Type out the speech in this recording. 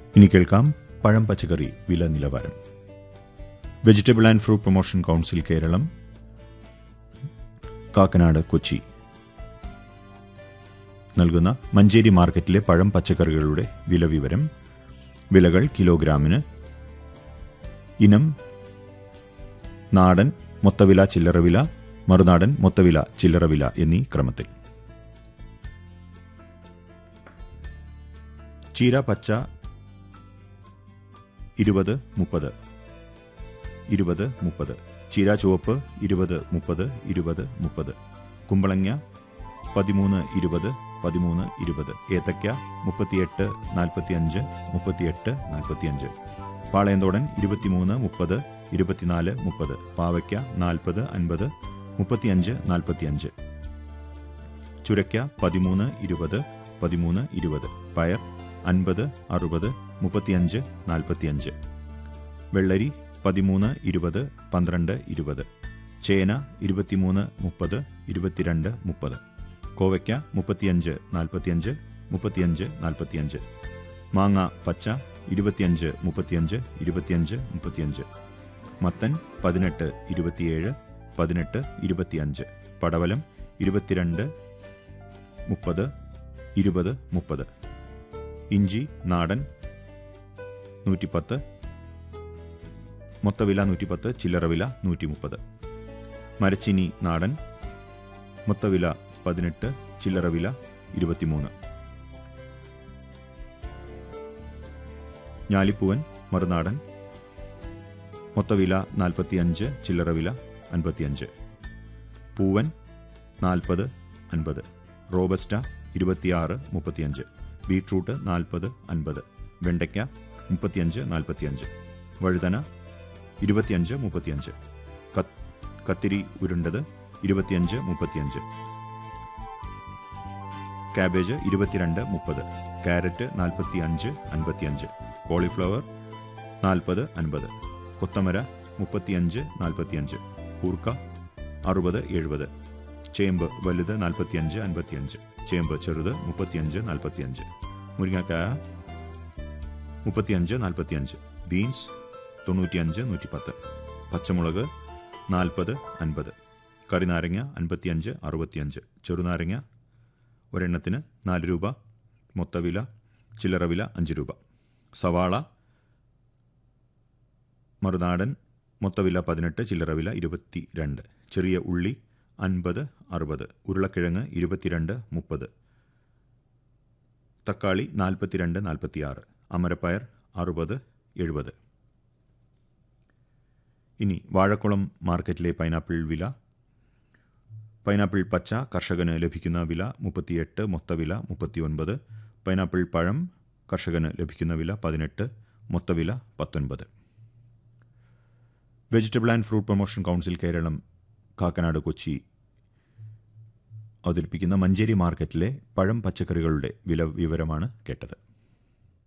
ഇനി കേൾക്കാം പഴം പച്ചക്കറി വില നിലവാരം vegetable and fruit promotion council Kerala Kakkanad Kochi നൽകുന്ന മഞ്ചേരി മാർക്കറ്റിലെ പഴം പച്ചക്കറികളുടെ വില വിവരം വിലകൾ കിലോഗ്രാമിന് ഇനം നാടൻ മൊത്തവില ചില്ലറവില മറുനാടൻ മൊത്തവില ചില്ലറവില എന്നീ ക്രമത്തിൽ ചീര പച്ച ഇരുപത് മുപ്പത് ഇരുപത് മുപ്പത് ചീര ചുവപ്പ് ഇരുപത് മുപ്പത് ഇരുപത് മുപ്പത് കുമ്പളങ്ങ പതിമൂന്ന് ഇരുപത് പതിമൂന്ന് ഇരുപത് ഏത്തയ്ക്ക മുപ്പത്തിയെട്ട് നാൽപ്പത്തിയഞ്ച് മുപ്പത്തിയെട്ട് നാൽപ്പത്തിയഞ്ച് പാളയന്തോടൻ ഇരുപത്തിമൂന്ന് മുപ്പത് ഇരുപത്തിനാല് മുപ്പത് പാവയ്ക്ക നാൽപ്പത് അൻപത് മുപ്പത്തിയഞ്ച് നാൽപ്പത്തിയഞ്ച് ചുരയ്ക്ക പതിമൂന്ന് ഇരുപത് പതിമൂന്ന് ഇരുപത് പയർ അൻപത് അറുപത് മുപ്പത്തിയഞ്ച് നാൽപ്പത്തിയഞ്ച് വെള്ളരി പതിമൂന്ന് ഇരുപത് പന്ത്രണ്ട് ഇരുപത് ചേന ഇരുപത്തിമൂന്ന് മുപ്പത് ഇരുപത്തിരണ്ട് മുപ്പത് കോവയ്ക്ക മുപ്പത്തിയഞ്ച് നാൽപ്പത്തിയഞ്ച് മുപ്പത്തിയഞ്ച് നാൽപ്പത്തിയഞ്ച് മാങ്ങ പച്ച ഇരുപത്തിയഞ്ച് മുപ്പത്തിയഞ്ച് ഇരുപത്തിയഞ്ച് മുപ്പത്തിയഞ്ച് മത്തൻ പതിനെട്ട് ഇരുപത്തിയേഴ് പതിനെട്ട് ഇരുപത്തിയഞ്ച് പടവലം ഇരുപത്തിരണ്ട് മുപ്പത് ഇരുപത് മുപ്പത് ഇഞ്ചി നാടൻ നൂറ്റിപ്പത്ത് മൊത്തവില നൂറ്റിപ്പത്ത് ചില്ലറ വില നൂറ്റി മുപ്പത് മരച്ചിനി നാടൻ മൊത്തവില പതിനെട്ട് ചില്ലറ വില ഇരുപത്തിമൂന്ന് ഞാലിപ്പൂവൻ മറുനാടൻ മൊത്തവില നാൽപ്പത്തിയഞ്ച് ചില്ലറ വില അൻപത്തിയഞ്ച് പൂവൻ നാൽപ്പത് അൻപത് റോബസ്റ്റ ഇരുപത്തിയാറ് മുപ്പത്തിയഞ്ച് ബീട്രൂട്ട് നാൽപ്പത് അൻപത് വെണ്ടയ്ക്ക മുപ്പത്തിയഞ്ച് നാൽപ്പത്തിയഞ്ച് വഴുതന ഇരുപത്തിയഞ്ച് മുപ്പത്തിയഞ്ച് കത്ത് കത്തിരി ഉരുണ്ടത് ഇരുപത്തിയഞ്ച് മുപ്പത്തിയഞ്ച് കാബേജ് ഇരുപത്തിരണ്ട് മുപ്പത് ക്യാരറ്റ് നാൽപ്പത്തിയഞ്ച് അൻപത്തിയഞ്ച് കോളിഫ്ലവർ നാൽപ്പത് അൻപത് കൊത്തമര മുപ്പത്തിയഞ്ച് നാൽപ്പത്തിയഞ്ച് കൂർക്ക അറുപത് എഴുപത് ചേമ്പ് വലുത് നാൽപ്പത്തിയഞ്ച് അൻപത്തിയഞ്ച് ചേമ്പ് ചെറുത് മുപ്പത്തിയഞ്ച് നാൽപ്പത്തിയഞ്ച് മുരിങ്ങക്കായ മുപ്പത്തിയഞ്ച് നാൽപ്പത്തിയഞ്ച് ബീൻസ് തൊണ്ണൂറ്റിയഞ്ച് നൂറ്റിപ്പത്ത് പച്ചമുളക് നാൽപ്പത് അൻപത് കറിനാരങ്ങ അൻപത്തിയഞ്ച് അറുപത്തിയഞ്ച് ചെറുനാരങ്ങ ഒരെണ്ണത്തിന് നാല് രൂപ മൊത്തവില ചില്ലറ വില അഞ്ച് രൂപ സവാള മറുനാടൻ മൊത്തവില പതിനെട്ട് ചില്ലറ വില ഇരുപത്തി രണ്ട് ചെറിയ ഉള്ളി അൻപത് അറുപത് ഉരുളക്കിഴങ്ങ് ഇരുപത്തിരണ്ട് മുപ്പത് തക്കാളി നാൽപ്പത്തിരണ്ട് നാൽപ്പത്തിയാറ് അമരപ്പയർ അറുപത് എഴുപത് ഇനി വാഴക്കുളം മാർക്കറ്റിലെ പൈനാപ്പിൾ വില പൈനാപ്പിൾ പച്ച കർഷകന് ലഭിക്കുന്ന വില മുപ്പത്തിയെട്ട് മൊത്തവില മുപ്പത്തിയൊൻപത് പൈനാപ്പിൾ പഴം കർഷകന് ലഭിക്കുന്ന വില പതിനെട്ട് മൊത്തവില പത്തൊൻപത് vegetable and fruit promotion council Kerala Kakkanad Kochi അവതരിപ്പിക്കുന്ന മഞ്ചേരി മാർക്കറ്റിലെ പഴം പച്ചക്കറികളുടെ വില വിവരമാണ് കേട്ടത്